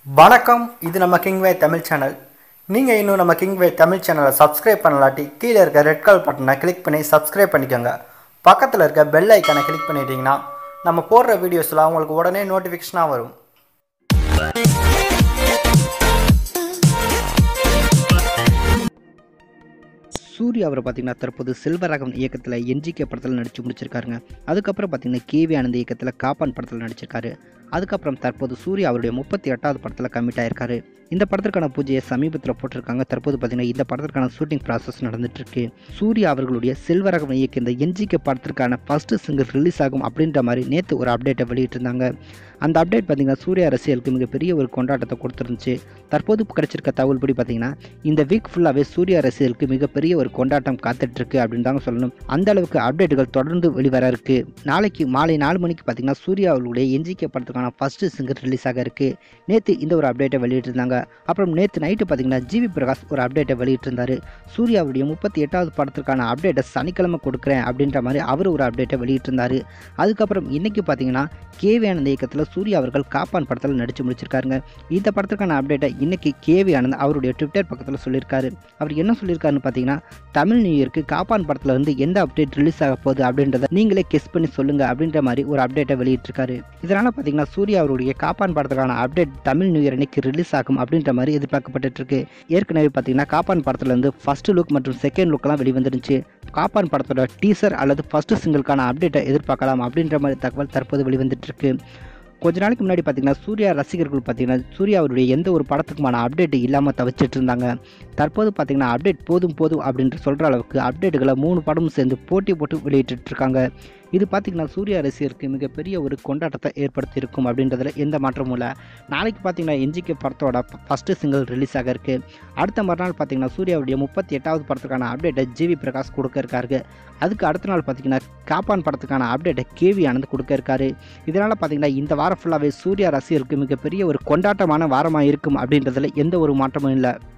வணக்கம் இது நம்ம கிங்வே தமிழ் சேனல் நீங்கள் இன்னும் நம்ம கிங்வே தமிழ் சேனலை சப்ஸ்கிரைப் பண்ணலாட்டி கீழே இருக்க ரெட் கலர் பட்டனை கிளிக் பண்ணி சப்ஸ்கிரைப் பண்ணிக்கோங்க பக்கத்தில் இருக்க பெல் ஐக்கானை கிளிக் பண்ணிட்டீங்கன்னா நம்ம போடுற வீடியோஸ்லாம் உங்களுக்கு உடனே நோட்டிஃபிகேஷனாக வரும் சூர்யா அவரை பார்த்தீங்கன்னா தற்போது செல்வராகவன் இயக்கத்தில் என்ஜிகே படத்தில் நடித்து முடிச்சிருக்காருங்க அதுக்கப்புறம் பார்த்தீங்கன்னா கேவி ஆனந்த் இயக்கத்தில் காப்பான் படத்தில் நடிச்சிருக்காரு அதுக்கப்புறம் தற்போது சூர்யா அவருடைய முப்பத்தி எட்டாவது படத்தில் கமிட் ஆயிருக்காரு இந்த படத்திற்கான பூஜையை சமீபத்தில் போட்டிருக்காங்க தற்போது பார்த்தீங்கன்னா இந்த படத்திற்கான ஷூட்டிங் ப்ராசஸ் நடந்துட்டு இருக்கு சூர்யா அவர்களுடைய செல்வராகவன் இயக்க இந்த என்ஜிகே படத்திற்கான ஃபர்ஸ்ட் சிங்கிள் ரிலீஸ் ஆகும் அப்படின்ற மாதிரி நேற்று ஒரு அப்டேட்டை வெளியிட்டிருந்தாங்க அந்த அப்டேட் பார்த்தீங்கன்னா சூர்யா ரசிகர்களுக்கு மிகப்பெரிய ஒரு கொண்டாட்டத்தை கொடுத்துருந்துச்சு தற்போது கிடைச்சிருக்க தகவல் படி பார்த்தீங்கன்னா இந்த வீக் ஃபுல்லாகவே சூர்யா ரசிகர்களுக்கு மிகப்பெரிய ஒரு கொண்டாட்டம் காத்துட்டு இருக்கு அப்படின்னு தாங்க சொல்லணும் அந்த அளவுக்கு அப்டேட்டுகள் தொடர்ந்து வெளிவர இருக்கு நாளைக்கு மாலை நாலு மணிக்கு பார்த்தீங்கன்னா சூர்யா அவர்களுடைய என்ஜிகே படத்துக்கான ஃபர்ஸ்ட் சிங்கர் ரிலீஸ் ஆக இருக்கு நேற்று இந்த ஒரு அப்டேட்டை வெளியிட்டிருந்தாங்க அப்புறம் நேற்று நைட்டு பார்த்தீங்கன்னா ஜிவி பிரகாஷ் ஒரு அப்டேட்டை வெளியிட்டிருந்தாரு சூர்யாவுடைய முப்பத்தி எட்டாவது படத்திற்கான அப்டேட்டை சனிக்கிழமை கொடுக்குறேன் அப்படின்ற மாதிரி அவர் ஒரு அப்டேட்டை வெளியிட்டிருந்தாரு அதுக்கப்புறம் இன்னைக்கு பார்த்தீங்கன்னா கேவி ஆனந்த் இயக்கத்தில் சூர்யா அவர்கள் காப்பான் படத்தில் நடித்து முடிச்சிருக்காருங்க இந்த படத்திற்கான அப்டேட்டை இன்னைக்கு கேவி ஆனந்த் அவருடைய ட்விட்டர் பக்கத்தில் சொல்லியிருக்காரு அவர் என்ன சொல்லியிருக்காருன்னு பார்த்தீங்கன்னா தமிழ் நியூ இயருக்கு காப்பான் படத்தில் வந்து எந்த அப்டேட் ரிலீஸ் ஆக போகுது அப்படின்றத நீங்களே கெஸ் பண்ணி சொல்லுங்க அப்படின்ற மாதிரி ஒரு அப்டேட்டை வெளியிட்டிருக்காரு இதனால் பார்த்தீங்கன்னா சூர்யா அவருடைய காப்பான் படத்துக்கான அப்டேட் தமிழ் நியூ இயர் அன்னைக்கு ரிலீஸ் ஆகும் அப்படின்ற மாதிரி எதிர்பார்க்கப்பட்டு இருக்கு ஏற்கனவே பார்த்தீங்கன்னா காப்பான் படத்துல இருந்து ஃபர்ஸ்ட் லுக் மற்றும் செகண்ட் லுக்லாம் வெளிவந்துருந்துச்சு காப்பான் படத்தோட டீசர் அல்லது ஃபர்ஸ்ட் சிங்கிள்கான அப்டேட்டை எதிர்பார்க்கலாம் அப்படின்ற மாதிரி தகவல் தற்போது வெளிவந்துட்டு இருக்கு கொஞ்ச நாளைக்கு முன்னாடி பார்த்தீங்கன்னா சூர்யா ரசிகர்கள் பார்த்தீங்கன்னா சூர்யா அவருடைய எந்த ஒரு படத்துக்குமான அப்டேட் இல்லாமல் தவிச்சிட்டு இருந்தாங்க தற்போது பார்த்தீங்கன்னா அப்டேட் போதும் போதும் அப்படின்ட்டு சொல்கிற அளவுக்கு அப்டேட்டுகளை மூணு படமும் சேர்ந்து போட்டி போட்டு வெளியிட்டு இருக்காங்க இது பார்த்திங்கன்னா சூர்யா ரசிகருக்கு மிகப்பெரிய ஒரு கொண்டாட்டத்தை ஏற்படுத்தி இருக்கும் அப்படின்றதுல எந்த மாற்றமும் இல்லை நாளைக்கு பார்த்தீங்கன்னா என்ஜிகே படத்தோட ஃபஸ்ட்டு சிங்கிள் ரிலீஸ் ஆக இருக்கு அடுத்த மறுநாள் பார்த்தீங்கன்னா சூர்யாவுடைய முப்பத்தி எட்டாவது படத்துக்கான அப்டேட்டை ஜிவி பிரகாஷ் கொடுக்க இருக்காரு அதுக்கு அடுத்த நாள் பார்த்தீங்கன்னா காப்பான் படத்துக்கான அப்டேட்டை கேவி ஆனந்த் கொடுக்க இருக்காரு இதனால் பார்த்தீங்கன்னா இந்த வாரம் ஃபுல்லாகவே சூர்யா ரசிகருக்கு மிகப்பெரிய ஒரு கொண்டாட்டமான வாரமாக இருக்கும் அப்படின்றதுல எந்த ஒரு மாற்றமும் இல்லை